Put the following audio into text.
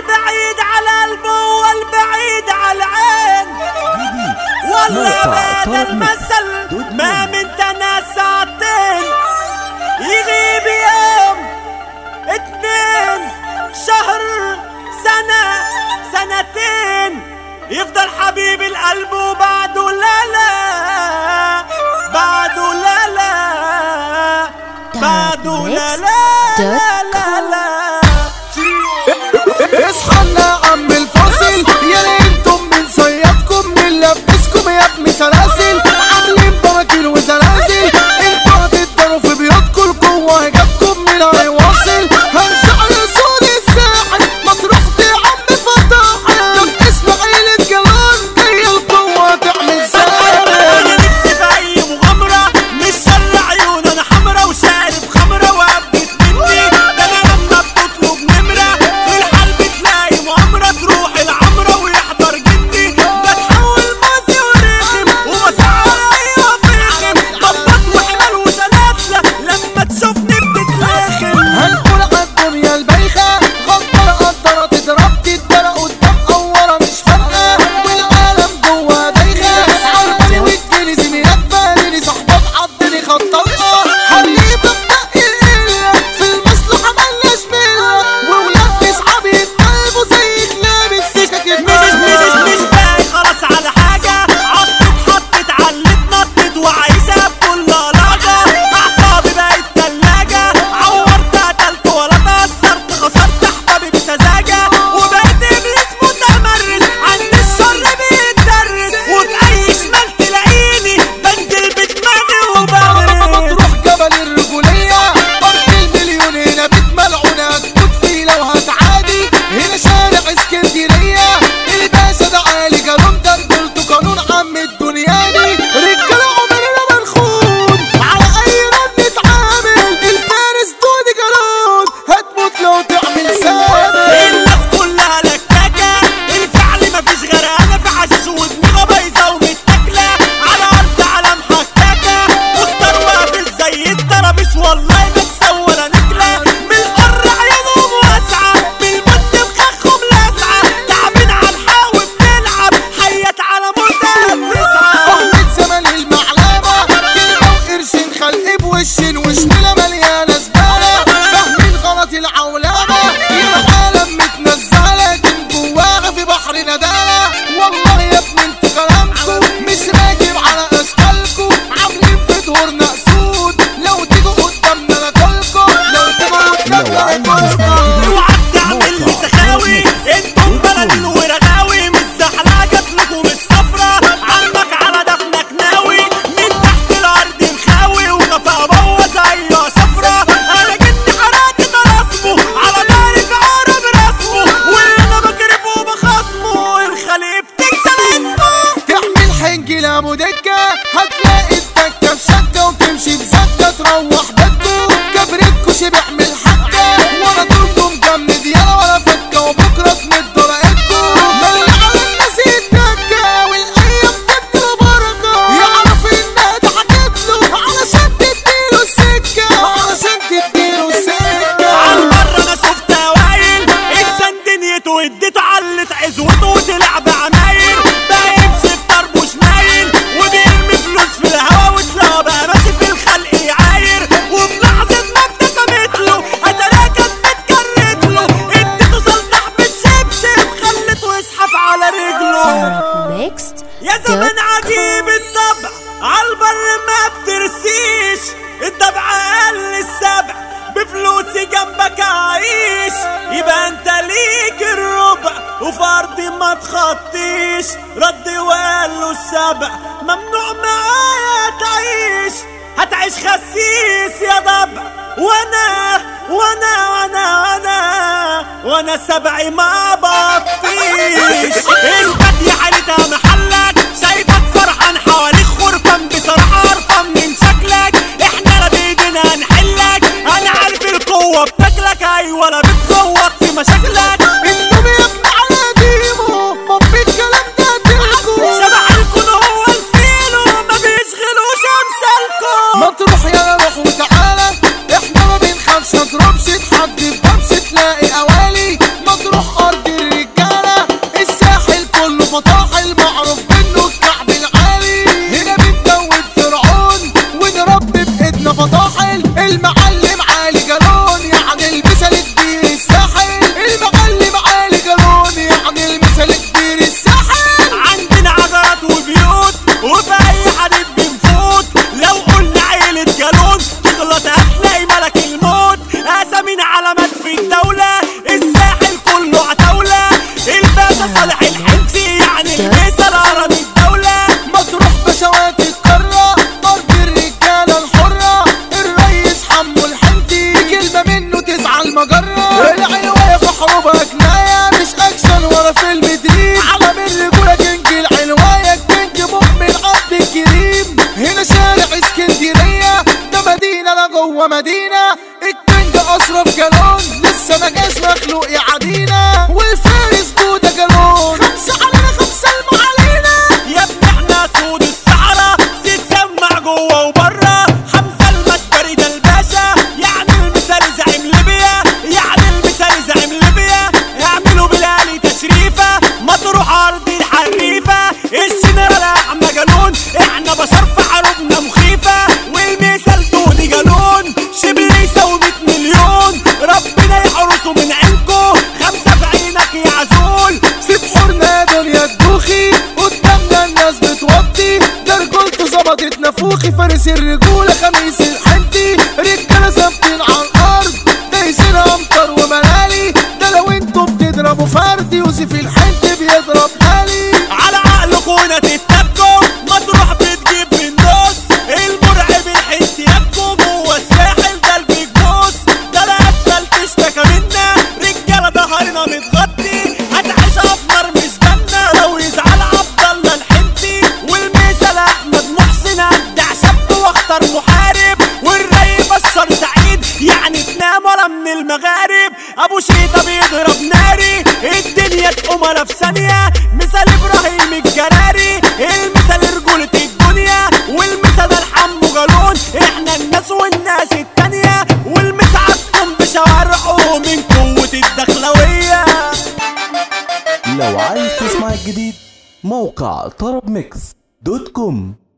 البعيد على قلبه والبعيد على العين والله موقع بعد طارق المثل دوت ما كوم. من تنا ساعتين يغيب يوم اتنين شهر سنة سنتين يفضل حبيب القلب وبعده لا لا بعده لا لا بعده لا لا لا لا لا اصحى يا عم الفاصل يا ريتكم من صيادكم من لبسكم يا ابن سلاسل عاملين براكين وزلازل انتوا هتقدروا في بيوتكم القوة هجابكم من هيواصل هنسعر صون الساحل مطروح دي عم فتاحل طب اسماعيل الجلال جاي القوة تعمل ساحل انا نفسي في اي مغامرة مش شر عيون انا حمرا وشارب خمرة وقبت مني ده انا لما بتطلب نمرة في الحال بتلاقي مؤامرة تروح العمرة ويحضر جندي بتحول ماضي ورخم وبسعر ايوه فخم ضبط وحمل وسلاسلة لما تشوفني بتتلخم هنقول على الدنيا البايخة غدارة قدرة تضرب تتدرى قدام أورا مش فارقة والعالم جوا دايخة عرباني واديني زميلات باليني صحبات عضني خططها حريفة بنقي القلة في المصلحة ملناش ملة وولاد أصحابي يتقلبوا زي كلاب السكك مش مش مش باقي خلاص على حاجة عطت حطت علت نطت وعايزة بكل لحظة أعصابي بقت تلاجة عورت قتلت ولا تأثرت خسرت أحبابي بسذاجة وبقيت إبليس متمرس عند الشر بيتدرس وفي أي شمال تلاقيني بنزل بدماغي وبغرس مطروح جبل الرجولية أرض المليون هنا بيت ملعونة هتموت فيه لو هتعادي هنا شارع اسكندرية الباشا ده عالي جالون ده رجولته قانون عم الدنيا دي رجالة عمرنا ما نخون على أي رد نتعامل الفارس دودي جالون هتموت لو تعمل سامي الناس كلها لكاكة الفعل مفيش غير انا في حشيش ودماغها بايظة ومتاكلة على ارض على محكاكة مستر واقف زي الترابيش والله ما تسوى ولا نكلة من القر عيونهم واسعة بالمد بخخهم لاسعة تعبين على الحاوي بنلعب حيات على منتهى التسعة أهمة زمن المعلمة كلمة وقرشين خلق بوشين وشملة مليانة زبالة فاهمين غلط العولمة العالم متنزهة لكن جواها في بحر ندالة والله يا ابني انتوا كلامكم مش راكب على أشكالكم عاملين في دورنا أسود لو تيجوا قدامنا ناكلكم لو تيجوا قدامنا ناكلكم اوعى تعمل لي سخاوي انتم بلدين ورغاوي مش زحلقه جاتلكم الصفرة عمك على دفنك ناوي من تحت الارض مخاوي وغفا ابوظ ايوه صفرة انا جني حرقت طراسمه على داري في عرب رسمه واللي انا بكرفه بخصمه الخليب تكسر اسمه تعمل حنجلة مدكة هتلاقي الدكة في شكة وتمشي بزكة تروح بيتكو كبرتكو شبع من الحكة ولا طولكم جمد يلا ولا فكة وبكرة تمدوا رقبتكو ملي على الناس الدكة والأيام تديله بركة يعرف إنها ضحكت له علشان تديله السكة علشان تديله السكة عالبر انا شفت هوايل انسان دنيته اديته علت عزوته وطلع بعمايل بقى يمشي بطربوش مايل وبيرمي فلوس في الهوا وتلاقى بقى ماشي في الخلق يعاير وفي لحظة ما ابتسمت له اتلاقى كانت بتكرت له اديته سلطح بالشبشب خلته يزحف على رجله Mixed يا زمن عجيب الطبع عالبر ما بترسيش الطبع اقل السبع بفلوسي جنبك اعيش يبقى انت ليك الربع وفي ارضي ما تخطيش رد وقال له السبع ممنوع معايا تعيش هتعيش خسيس يا ضبع وانا وانا وانا وانا وانا سبعي ما بطيش اثبت يا حالتها محلك شايفك فرحان حواليك خرفان بصراحة قرفان من شكلك احنا لا بايدينا هنحلك انا عارف القوة بتاكلك ايوه لا بتخوض في مشاكلك النوم يا ابن على ديمو مبي الكلام ده تلكو شبح الكون هو الفيلو ما بيشغلوش امثالكم ما تروح يا روح وتعالى احنا ما بنخافش نضربش تحدي في بمش تلاقي اوالي ما تروح ارض الساحل المعلم علي جالون يعني المثل كبير الساحل المعلم علي جالون يعني المثل كبير الساحل عندنا عجلات وبيوت وفي اي حديد بنفوت لو قلنا عيلة جالون تغلط هتلاقي ملك الموت اسامينا علامات في الدولة الساحل كله عتاولة الباشا صالح الحنسي يعني الميسر هرم الدولة مطروح بشوات القارة أرض الرجالة الحرة الريس حمو الحنتي كلمة منه تزعل مجرة العنواية في حروبها جناية مش أكشن ولا فيلم دريم علم الرجولة كينج العنواية الكينج مؤمن عبد الكريم هنا شارع اسكندرية ده مدينة لا جوه مدينة الكينج أشرف جالون لسه ما جاش مخلوق يعادينا والفارس جودة جالون خمسة علينا خمسة الم علينا يا ابني احنا سود الصحراء زيد سمع جوه وبره حمزه المشبري ده الباشا يعني المثال زعيم ليبيا يعني المثال زعيم ليبيا اعملوا بلالي تشريفه مطروح ارض الحريفه الجنرال احمد جالون احنا بشر في حروبنا مخيفه والمثال دودي جالون شبلي يساوي 100 مليون ربنا يحرسه من عينكو خمسه في عينك يا عزول سيب حورنا يا دنيا تدوخي قدامنا الناس بتوطي ده رجولته ظبطت نافوخي فارس الرجولة خميس الحنتي رجالة ثابتين على الأرض دايسين أمطر وملالي ده لو انتوا بتضربوا فرد يوسف الحنتي بيضرب حالي على عقلكونا تتبكوا مطروح بتجيب من نص المرعب الحنت يبكوا جوه الساحل ده البيج بوس ده الاسفل تشتكى منا رجاله ظهرنا متغطي هتعيش افمر مش جنة لو يزعل عبد الله الحنتي والمثل احمد محسن ابدع شاب واختار محارب والري بشر سعيد يعني تنام ولا من المغارب ابو شيطه بيضرب ناري الدنيا تقوم انا في ثانيه مثال ابراهيم الجراري المثال رجولة الدنيا والمثال الحمو جالون احنا الناس والناس التانية والمسعدكم بشوارعه من قوة الدخلوية لو عايز تسمع الجديد موقع طرب ميكس دوت كوم